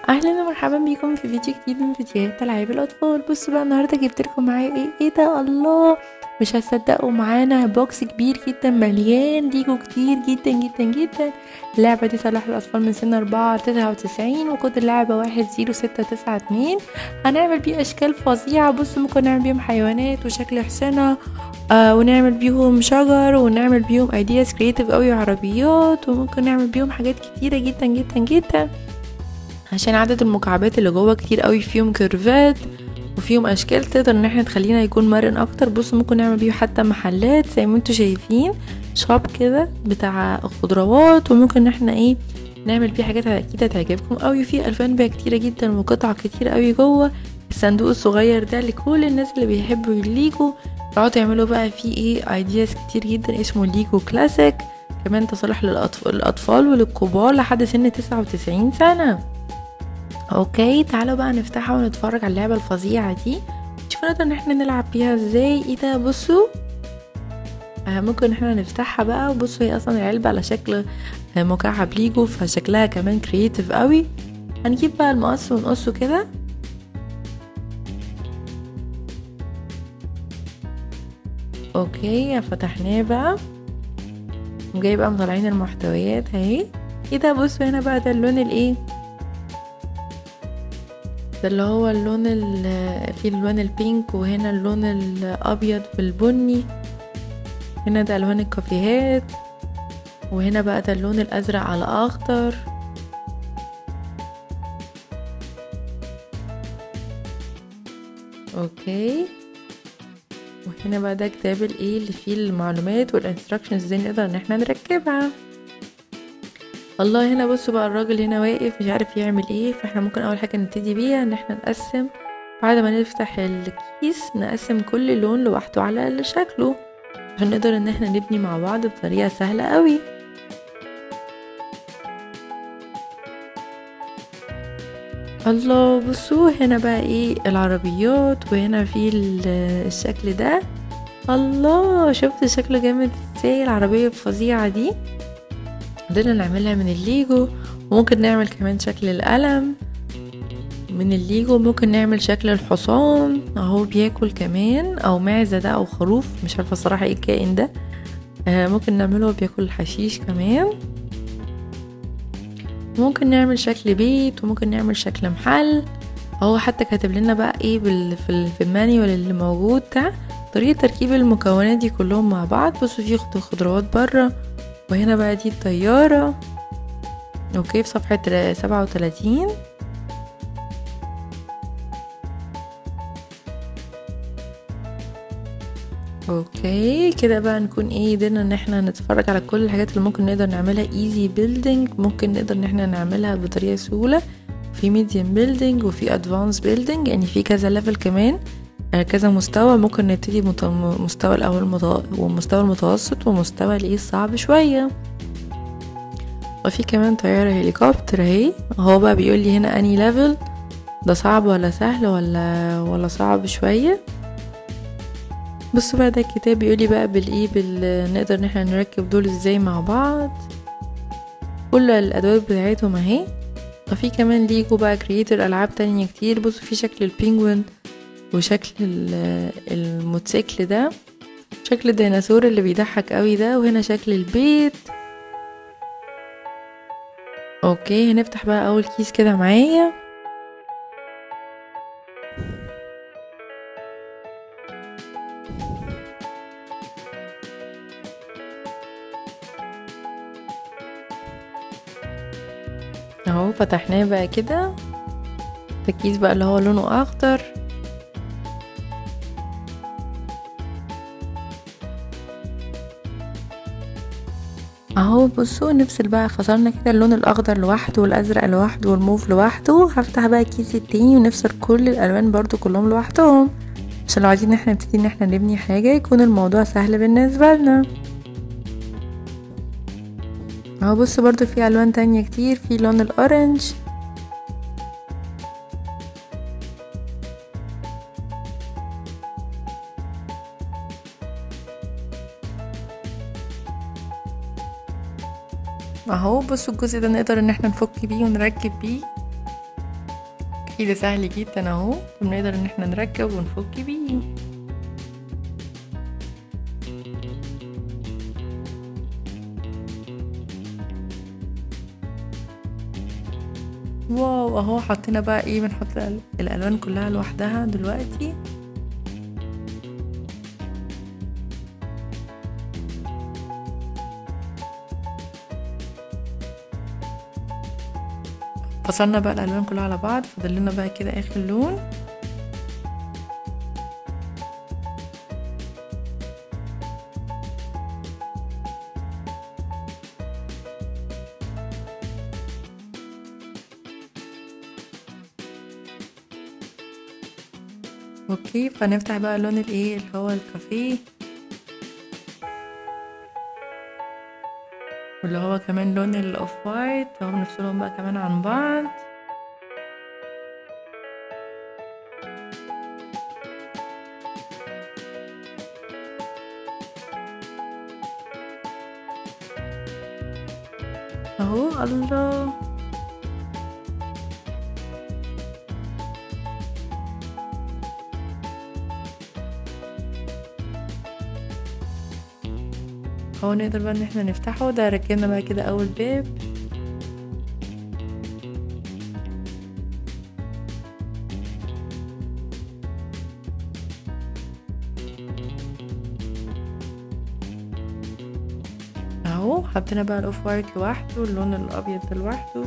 اهلا ومرحبا بيكم في فيديو جديد من فيديوهات العاب الاطفال بصوا بقى النهارده جبت لكم معايا ايه ايه ده الله مش هتصدقوا معانا بوكس كبير جدا مليان ليجو كتير جدا جدا جدا اللعبة دي صالحة للأطفال من سن أربعة لتسعة وتسعين وكود اللعبة واحد زيرو ستة تسعة اتنين هنعمل بيه أشكال فظيعة بصوا ممكن نعمل بيهم حيوانات وشكل حصنة آه ونعمل بيهم شجر ونعمل بيهم ايدياز كريتيف قوي عربيات وممكن نعمل بيهم حاجات كتيرة جدا جدا جدا عشان عدد المكعبات اللي جوه كتير قوي فيهم كيرفات وفيهم اشكال تقدر ان احنا تخلينا يكون مرن اكتر بصوا ممكن نعمل بيه حتى محلات زي ما انتوا شايفين شوب كده بتاع خضروات وممكن ان احنا ايه نعمل بيه حاجات اكيد هتعجبكم قوي في الفان بقى كتيره جدا وقطع كتير قوي جوه الصندوق الصغير ده لكل الناس اللي بيحبوا الليجو يقعدوا يعملوا بقى فيه ايه ايدياز كتير جدا اسمه ليجو كلاسيك كمان تصلح للأطفال, للأطفال وللكبار لحد سن تسعة وتسعين سنة اوكي تعالوا بقى نفتحها ونتفرج على اللعبة الفظيعة دي نشوف نقدر ان احنا نلعب بيها ازاي ايه ده بصوا آه ممكن احنا نفتحها بقى وبصوا هي اصلا العلبة على شكل آه مكعب ليجو فشكلها كمان كرييتيف قوي هنجيب بقى المقص ونقصه كده اوكي فتحناه بقى وجاي بقى مطلعين المحتويات اهي ايه ده بصوا هنا بقى ده اللون الايه ده اللي هو اللون في اللون البينك وهنا اللون الابيض بالبني هنا ده الوان الكافيهات وهنا بقى ده اللون الازرق على اخضر اوكي وهنا بقى ده كتاب الايه اللي فيه المعلومات والانستراكشنز ازاي نقدر ان احنا نركبها الله هنا بصوا بقى الراجل هنا واقف مش عارف يعمل ايه فاحنا ممكن اول حاجه نبتدي بيها ان احنا نقسم بعد ما نفتح الكيس نقسم كل لون لوحده على شكله عشان نقدر ان احنا نبني مع بعض بطريقه سهله قوي الله بصوا هنا بقى ايه العربيات وهنا في الشكل ده الله شفت شكله جامد ازاي العربيه الفظيعه دي قدرنا نعملها من الليجو وممكن نعمل كمان شكل القلم من الليجو ممكن نعمل شكل الحصان اهو بياكل كمان او معزة ده او خروف مش عارفة الصراحة ايه الكائن ده آه ممكن نعمله بياكل الحشيش كمان ممكن نعمل شكل بيت وممكن نعمل شكل محل هو حتى كاتب لنا بقى ايه بال في, في المانيوال اللي موجود ده طريقة تركيب المكونات دي كلهم مع بعض بصوا في خضروات بره وهنا بقى دي الطيارة اوكي في صفحة سبعة وتلاتين اوكي كده بقى نكون ايه قدرنا ان احنا نتفرج على كل الحاجات اللي ممكن نقدر نعملها ايزي بيلدينج ممكن نقدر ان احنا نعملها بطريقة سهولة في ميديم بيلدينج وفي ادفانس بيلدينج يعني في كذا ليفل كمان كذا مستوى ممكن نبتدي مستوى الاول ومستوى المتوسط ومستوى الايه الصعب شويه وفي كمان طياره هليكوبتر اهي هو بقى بيقول لي هنا اني ليفل ده صعب ولا سهل ولا ولا صعب شويه بصوا بقى ده الكتاب بيقول لي بقى بالايه بال نقدر ان احنا نركب دول ازاي مع بعض كل الادوات بتاعتهم اهي وفي كمان ليجو بقى كرييتر العاب تانية كتير بصوا في شكل البينجوين وشكل الموتوسيكل ده شكل الديناصور اللي بيضحك قوي ده وهنا شكل البيت اوكي هنفتح بقى اول كيس كده معايا اهو فتحناه بقى كده الكيس بقى اللي هو لونه اخضر اهو بصوا نفصل بقى فصلنا كده اللون الاخضر لوحده والازرق لوحده والموف لوحده هفتح بقى الكيس التاني ونفصل كل الالوان برضو كلهم لوحدهم عشان لو عايزين ان احنا نبتدي ان احنا نبني حاجه يكون الموضوع سهل بالنسبه لنا اهو بصوا برضو في الوان تانية كتير في لون الاورنج اهو بصوا الجزء ده نقدر ان احنا نفك بيه ونركب بيه كده سهل جدا اهو بنقدر ان احنا نركب ونفك بيه واو اهو حطينا بقى ايه بنحط الالوان كلها لوحدها دلوقتي فصلنا بقى الالوان كلها على بعض فاضل لنا بقى كده اخر لون اوكي فنفتح بقى لون الايه اللي هو الكافيه واللي هو كمان لون الاوف وايت اهو بنفصلهم بقى كمان عن بعض اهو الله اهو نقدر بقى ان احنا نفتحه ده ركبنا بقى كده اول باب اهو حطينا بقى الاوف وايت لوحده واللون الابيض ده لوحده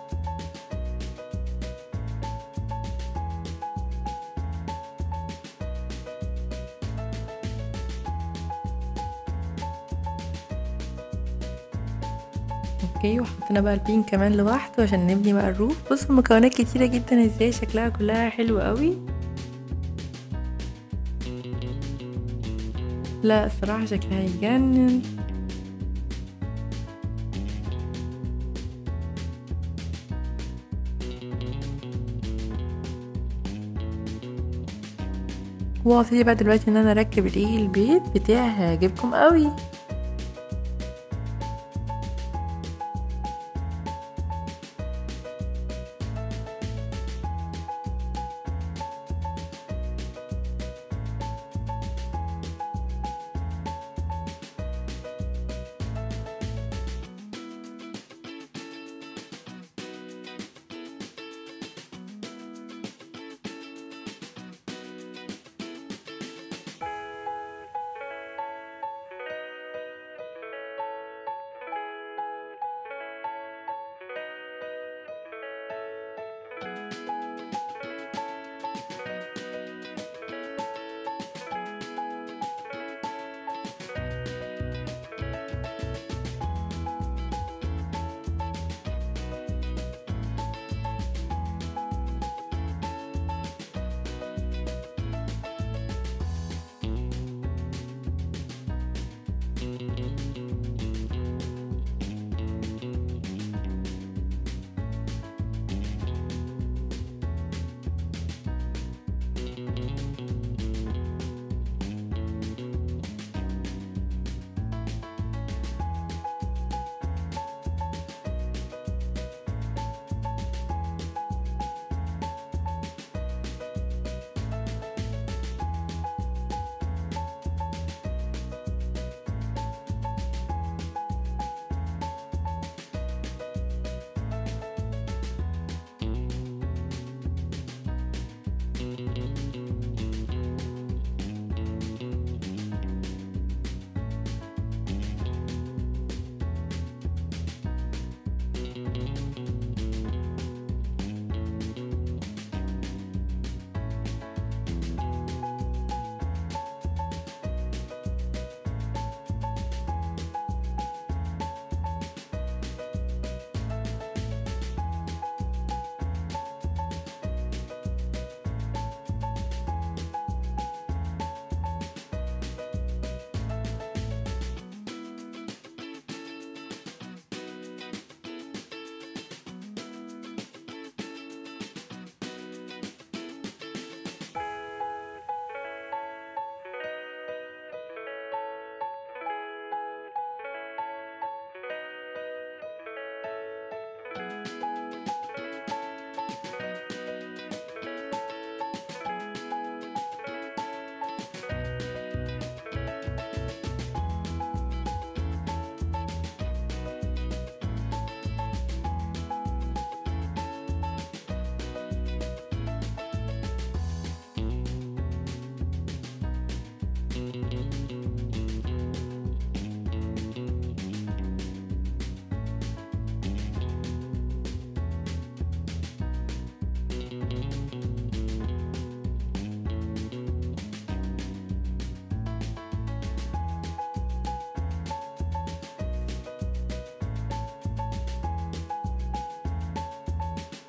اوكي وحطينا بقى البين كمان لوحده عشان نبني بقى الروف بصوا المكونات كتيرة جدا ازاي شكلها كلها حلو قوي لا الصراحة شكلها يجنن وابتدي بقى دلوقتي ان انا اركب الايه البيت بتاعي هيعجبكم قوي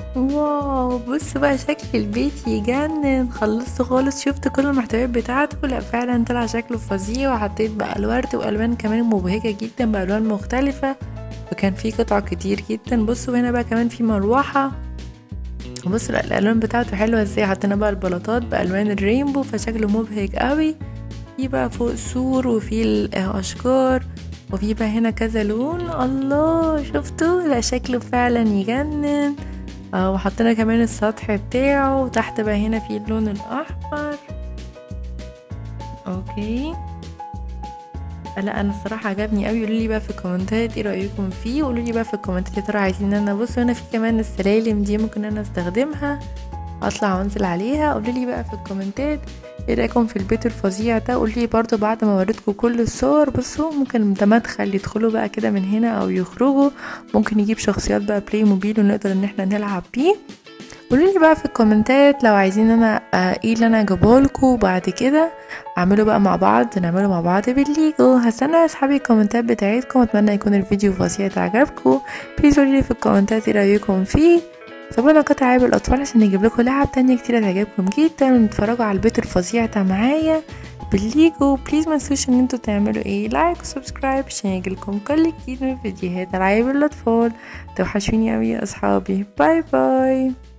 واو بصوا بقى شكل البيت يجنن خلصت خالص شفت كل المحتويات بتاعته لا فعلا طلع شكله فظيع وحطيت بقى الورد والوان كمان مبهجة جدا بالوان مختلفة وكان في قطع كتير جدا بصوا هنا بقى كمان في مروحة بصوا لا الالوان بتاعته حلوة ازاي حطينا بقى البلاطات بالوان الرينبو فشكله مبهج قوي في بقى فوق سور وفي الاشجار وفي بقى هنا كذا لون الله شفتوا لا شكله فعلا يجنن اه وحطينا كمان السطح بتاعه وتحت بقى هنا في اللون الاحمر اوكي لا انا الصراحه عجبني قوي قولوا لي بقى في الكومنتات ايه رايكم فيه وقولوا لي بقى في الكومنتات يا ترى عايزين ان انا بص هنا في كمان السلالم دي ممكن انا استخدمها اطلع وانزل عليها قولوا لي بقى في الكومنتات ايه رايكم في البيت الفظيع ده قولوا لي برضو بعد ما وريتكم كل الصور بصوا ممكن ده مدخل يدخلوا بقى كده من هنا او يخرجوا ممكن نجيب شخصيات بقى بلاي موبيل ونقدر ان احنا نلعب بيه قولوا لي بقى في الكومنتات لو عايزين انا آه ايه اللي انا اجيبهولكوا بعد كده اعمله بقى مع بعض نعمله مع بعض بالليجو هستنى يا اصحابي الكومنتات بتاعتكم اتمنى يكون الفيديو فظيع عجبكم بليز قولوا لي في الكومنتات ايه رايكم فيه سيبونا قطع عيب الاطفال عشان نجيب لكم لعب تانية كتير تعجبكم جدا ونتفرجوا على البيت الفظيع ده معايا بالليجو بليز ما تنسوش ان انتوا تعملوا ايه لايك وسبسكرايب عشان يجيلكم كل جديد من فيديوهات العاب الاطفال توحشوني اوي يا اصحابي باي باي